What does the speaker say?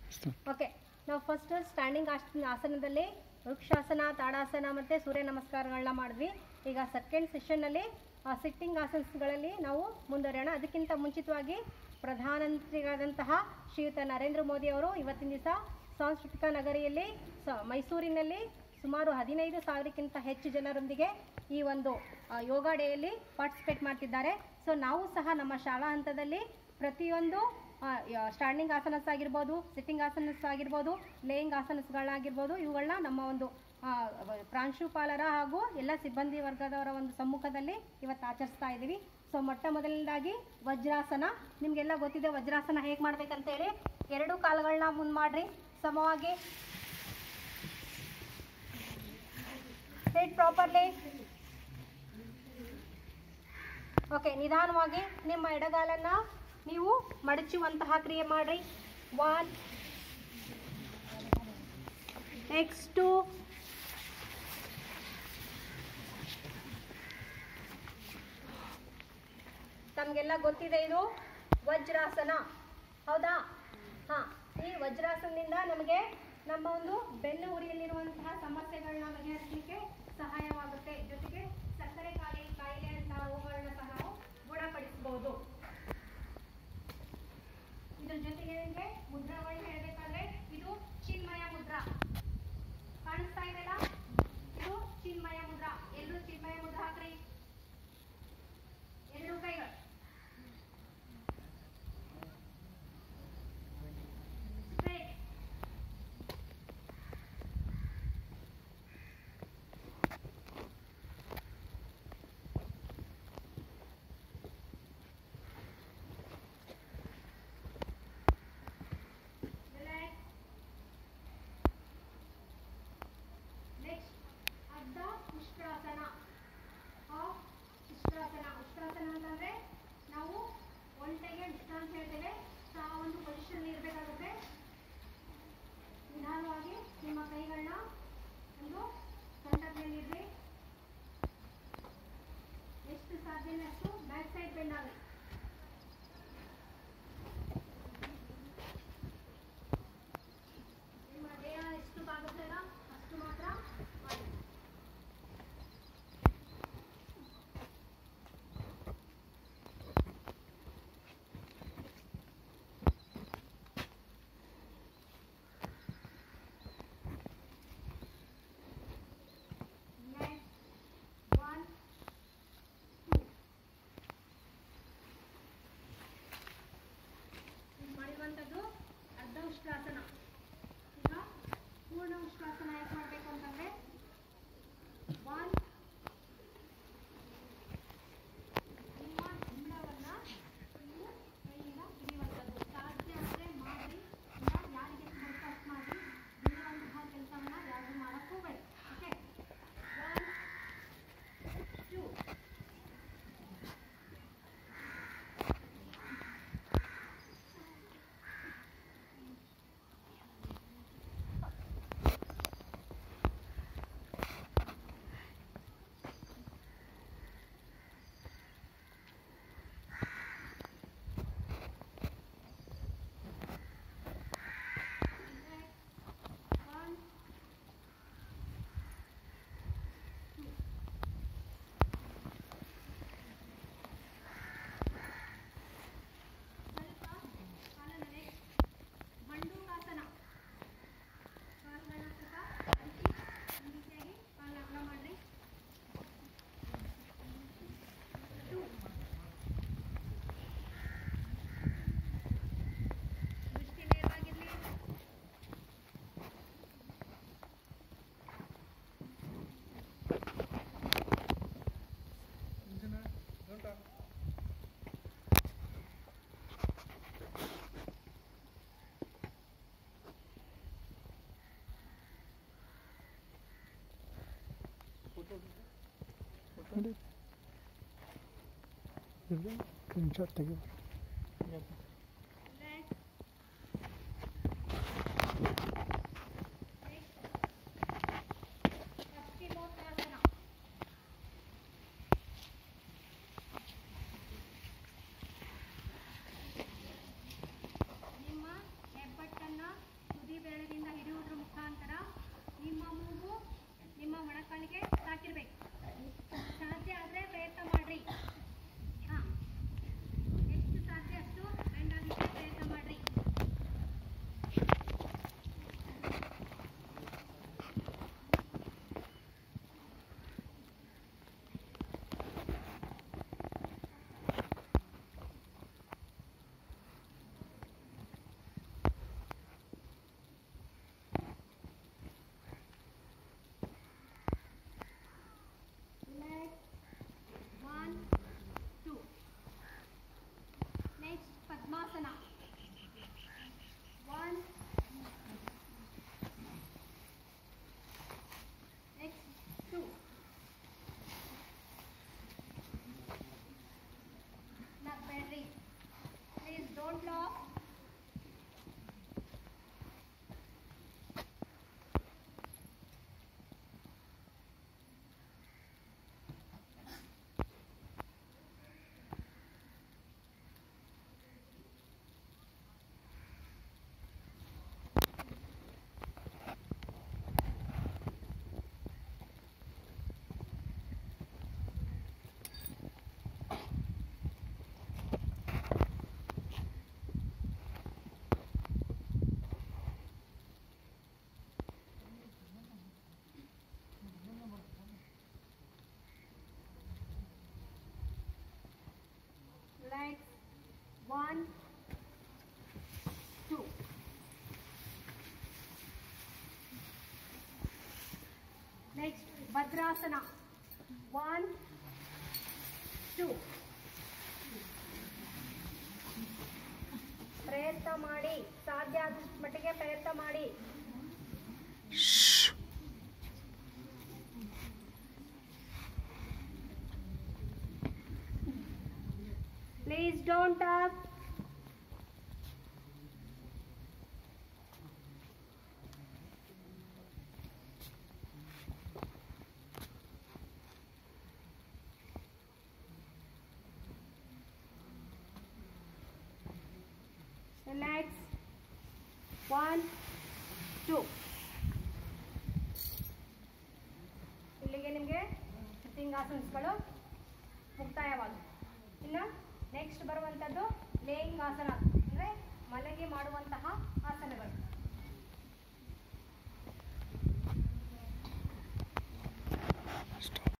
Okay ನಾವು first standing ಆಸನದಲ್ಲಿ ವೃಕ್ಷಾಸನ ತಾಡಾಸನ ಮತ್ತು ಸೂರ್ಯ ನಮಸ್ಕಾರಗಳನ್ನ ಮಾಡಿದ್ವಿ ಈಗ ಸೆಕೆಂಡ್ ಸೆಷನ್ನಲ್ಲಿ ಸಿಟ್ಟಿಂಗ್ ಆಸನ್ಸ್ಗಳಲ್ಲಿ ನಾವು ಮುಂದುವರಿಯೋಣ ಅದಕ್ಕಿಂತ ಮುಂಚಿತವಾಗಿ ಪ್ರಧಾನಮಂತ್ರಿಗಳಾದಂತಹ ಶ್ರೀಯುತ ನರೇಂದ್ರ ಮೋದಿ ಅವರು ಇವತ್ತಿನ ದಿವಸ ಸಾಂಸ್ಕೃತಿಕ ನಗರಿಯಲ್ಲಿ ಸ ಮೈಸೂರಿನಲ್ಲಿ ಸುಮಾರು ಹದಿನೈದು ಸಾವಿರಕ್ಕಿಂತ ಹೆಚ್ಚು ಜನರೊಂದಿಗೆ ಈ ಒಂದು ಆ, ಯೋಗ ಡೇಯಲ್ಲಿ ಪಾರ್ಟಿಸಿಪೇಟ್ ಮಾಡ್ತಿದ್ದಾರೆ ಸೊ ನಾವು ಸಹ ನಮ್ಮ ಶಾಲಾ ಹಂತದಲ್ಲಿ ಪ್ರತಿಯೊಂದು ಸ್ಟ್ಯಾಂಡಿಂಗ್ ಆಸನಸ್ ಆಗಿರ್ಬೋದು ಸಿಟ್ಟಿಂಗ್ ಆಸನಸ್ ಆಗಿರ್ಬೋದು ಲೇಯಿಂಗ್ ಆಸನಸ್ಗಳಾಗಿರ್ಬೋದು ಇವುಗಳನ್ನ ನಮ್ಮ ಒಂದು ಆ, ವ- ಪ್ರಾಂಶುಪಾಲರ ಹಾಗೂ ಎಲ್ಲ ಸಿಬ್ಬಂದಿ ವರ್ಗದವರ ಒಂದು ಸಮ್ಮುಖದಲ್ಲಿ ಇವತ್ತು ಆಚರಿಸ್ತಾ ಇದ್ದೀವಿ ಸೊ ಮೊಟ್ಟ ಮೊದಲನೇದಾಗಿ ವಜ್ರಾಸನ ನಿಮಗೆಲ್ಲ ಗೊತ್ತಿದೆ ವಜ್ರಾಸನ ಹೇಗೆ ಮಾಡ್ಬೇಕಂತೇಳಿ ಎರಡು ಕಾಲುಗಳನ್ನ ಮುಂದೆ ಮಾಡ್ರಿ ಸಮವಾಗಿ ಸಿಟ್ ಪ್ರಾಪರ್ಲಿ ಓಕೆ ನಿಧಾನವಾಗಿ ನಿಮ್ಮ ಎಡಗಾಲನ್ನ ನೀವು ಮಡಚುವಂತಹ ಕ್ರಿಯೆ ಮಾಡ್ರಿ ಒನ್ ನೆಕ್ಸ್ಟ್ ತಮಗೆಲ್ಲ ಗೊತ್ತಿದೆ ಇದು ವಜ್ರಾಸನ ಹೌದಾ ಹಾ ಈ ವಜ್ರಾಸನದಿಂದ ನಮಗೆ ನಮ್ಮ ಒಂದು ಬೆನ್ನು ಉರಿಯಲ್ಲಿರುವಂತಹ ಸಮಸ್ಯೆಗಳನ್ನ ಬಗೆಹರಿಸಲಿಕ್ಕೆ ಸಹಾಯವಾಗುತ್ತೆ ಜೊತೆಗೆ ಸಕ್ಕರೆ ಕಾಯಿಲೆ ಕಾಯಿಲೆ ಅಂತ ರೋಗಗಳನ್ನ ಸಹ ನಾವು ಗುಣಪಡಿಸಬಹುದು ಇದ್ರ ಜೊತೆಗೆ ನಿಮಗೆ ಮುದ್ರಾಗಳು ಹೇಳಬೇಕಾದ್ರೆ ಇದು ಚಿನ್ಮಯ ಮುದ್ರಾ ಕಾಣಿಸ್ತಾ ಇದೆಯಲ್ಲ ಇದು ಚಿನ್ಮಯ ಮುದ್ರಾ ಎಲ್ಲರೂ ಚಿನ್ಮಯ ಮುದ್ರಾ ಹಾಕ್ರಿ ಎರಡು ಕೈಗಳು Straight. Relax. Next, ಅರ್ಧ ಉಷ್ಟ್ರಾಸನ ಹಾಫ್ ಉಷ್ಟ್ರಾಸನ ಉಷ್ಟ್ರಾಸನ ಅಂತಂದ್ರೆ ನಾವು ಒಂಟೆಗೆ ಉಷ್ಟ್ರ ಅಂತ ಹೇಳ್ತೇವೆ ಸೊ ಆ ಒಂದು ಪೊಸಿಷನ್ ಇರಬೇಕಾಗುತ್ತೆ ನಿಧಾನವಾಗಿ ನಿಮ್ಮ ಕೈಗಳನ್ನ ಒಂದು ಕಂಠದಲ್ಲಿಡ್ರಿ ಎಷ್ಟು ಸಾಧ್ಯನೇ ಅಷ್ಟು ಬ್ಯಾಕ್ ಸೈಡ್ ಬೆಂಡ್ ಆಗಲಿ ನಿಮ್ಮ ದೇಹ ಎಷ್ಟು ಬಾಗುತ್ತಲ್ಲ ಅಷ್ಟು ಮಾತ್ರ ಮಾಡಿ Next, one, two. ಈಗ ಮಾಡಿರುವಂಥದ್ದು ಅರ್ಧ ಉಷ್ಟ್ರಾಸನ ಈಗ ಪೂರ್ಣ ಉಷ್ಟ್ರಾಸನ ಯಾಕೆ ಮಾಡಬೇಕು ಅಂತಂದ್ರೆ ಒನ್ ನಿಮ್ಮ ಹಿಂಬಳವನ್ನ ನೀವು ಕೈಯಿಂದ ಹಿಡಿಯುವಂಥದ್ದು ಸಾಧ್ಯ ಆದರೆ ಮಾಡಿ ಇಲ್ಲ ಯಾರಿಗೆ ಬರುತ್ತೆ ಅಷ್ಟು ಮಾಡಿ ಹಿಡಿಯುವಂತಹ ಕೆಲಸವನ್ನ ಯಾರು ಮಾಡಕ್ಕೆ ಹೋಗಬೇಡಿ ಓಕೆ ಒನ್ ಟೂ One, ಸ್ವಲ್ಪ ಕಾಲನ್ನ next ಮಂಡೂಕಾಸನ ಕಾಲುಗಳನ್ನ ಸ್ವಲ್ಪ ಅಡಿಸಿ ಈ ರೀತಿಯಾಗಿ ಕಾಲನ್ನ ಅಗಲ ಮಾಡ್ರಿ Two. ದೃಷ್ಟಿ ನೇರವಾಗಿರ್ಲಿ ಸ್ಕ್ರೀನ್ ಶಾಟ್ ತೆಗಿ Next. Next. ಪಶ್ಚಿಮೋತ್ತಾಸನ. ನಿಮ್ಮ ಹೆಬ್ಬಟ್ಟನ್ನ one two next Bhadrasana one two ಪ್ರಯತ್ನ ಮಾಡಿ ಸಾಧ್ಯ ಆದಷ್ಟು ಮಟ್ಟಿಗೆ ಪ್ರಯತ್ನ ಮಾಡಿ please don't talk relax one two ಇಲ್ಲಿಗೆ ನಿಮಗೆ ಸಿಟ್ಟಿಂಗಾಸನ್ಸ್ಗಳು ಮುಕ್ತಾಯವಾಗುತ್ತೆ ಇನ್ನು ನೆಕ್ಸ್ಟ್ ಬರುವಂಥದ್ದು ಲೇಯಿಂಗ್ ಆಸನ ಅಂದರೆ ಮಲಗಿ ಮಾಡುವಂತಹ ಆಸನಗಳು